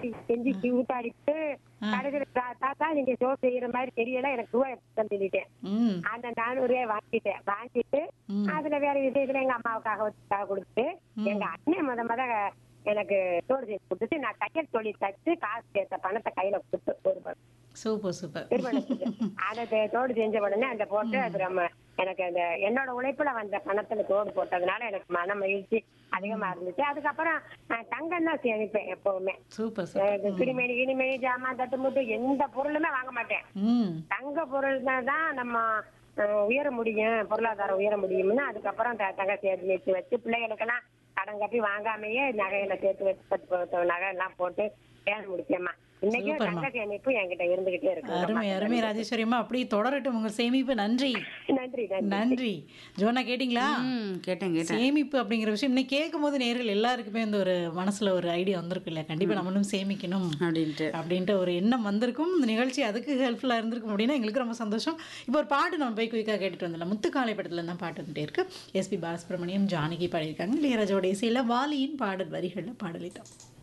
கெஞ்சி கெஞ்சி கூட்டாடிட்டு கடைசியில தா- தாத்தா நீங்க ஷோ செய்யற மாதிரி தெரியல எனக்கு ரூபாய் சொல்லிட்டேன் ம் அந்த நானூறு ரூபாய் வாங்கிட்டேன் வாங்கிட்டு அதுல வேற விஷயத்துல எங்க அம்மாவுக்காக வச்சுக்காக கொடுத்து எங்க அண்ணன் முத முத எனக்கு தோடு செய்து கொடுத்துட்டு நான் தையல் தொழில் தச்சு காசு சேர்த்த பணத்தை கையில கொடுத்து ஒரு பணம் சூப்பர் சூப்பர் திருமணத்துக்கு அதை தே- தோடு செஞ்ச உடனே அந்த போட்டு அது நம்ம எனக்கு அந்த என்னோட உழைப்புல வந்த பணத்துல தோடு போட்டதுனால எனக்கு மன மகிழ்ச்சி அதிகமா இருந்துச்சு அதுக்கப்புறம் நான் தங்கம் தான் சேமிப்பேன் எப்பவுமே சூப்பர் சூப்பர் அஹ் கிணிமணி கிணிமணி ஜாமான் தட்டு முட்டு எந்த பொருளுமே வாங்க மாட்டேன் ம் தங்க பொருள் தான் நம்ம அஹ், உயர முடியும் பொருளாதாரம் உயர முடியும்னு அதுக்கப்புறம் த- தங்க சேர்த்து வச்சு வச்சு பிள்ளைகளுக்கெல்லாம் கடன் கட்டி வாங்காமையே நகையில சேர்த்து வச்சு பத்து பத்து நகை எல்லாம் போட்டு வேலை முடிச்சேம்மா இன்னைக்கும் சூப்பர்மா. தங்க சேமிப்பு என்கிட்ட இருந்துகிட்டே இருக்கு அருமை அருமை ராஜேஸ்வரி அம்மா அப்படியே தொடரட்டும் உங்க சேமிப்பு நன்றி நன்றி நன்றி நன்றி ஜோனா கேட்டிங்களா ம் கேட்டேன் கேட்டேன் சேமிப்பு அப்படிங்கிற விஷயம் இன்னைக்கு கேட்கும் போது நேர்கள் எல்லாருக்குமே இந்த ஒரு மனசுல ஒரு ஐடியா வந்திருக்கு இல்லையா கண்டிப்பா நம்மளும் சேமிக்கணும் அப்படின்ட்டு அப்படின்ட்டு ஒரு எண்ணம் வந்திருக்கும் இந்த நிகழ்ச்சி அதுக்கு ஹெல்ப்ஃபுல்லாக இருந்திருக்கும் அப்படின்னா எங்களுக்கு ரொம்ப சந்தோஷம் இப்போ ஒரு பாட்டு நம்ம போய் குயிக்காக கேட்டுட்டு வந்துடலாம் முத்துக்காலை படத்துல தான் பாட்டு வந்துட்டே இருக்கு எஸ்பி பாலசுப்ரமணியம் ஜானகி பாடியிருக்காங்க இளையராஜோட இசையில் வாலியின் பாடல் வரிகளில் பாடலிட்டோம்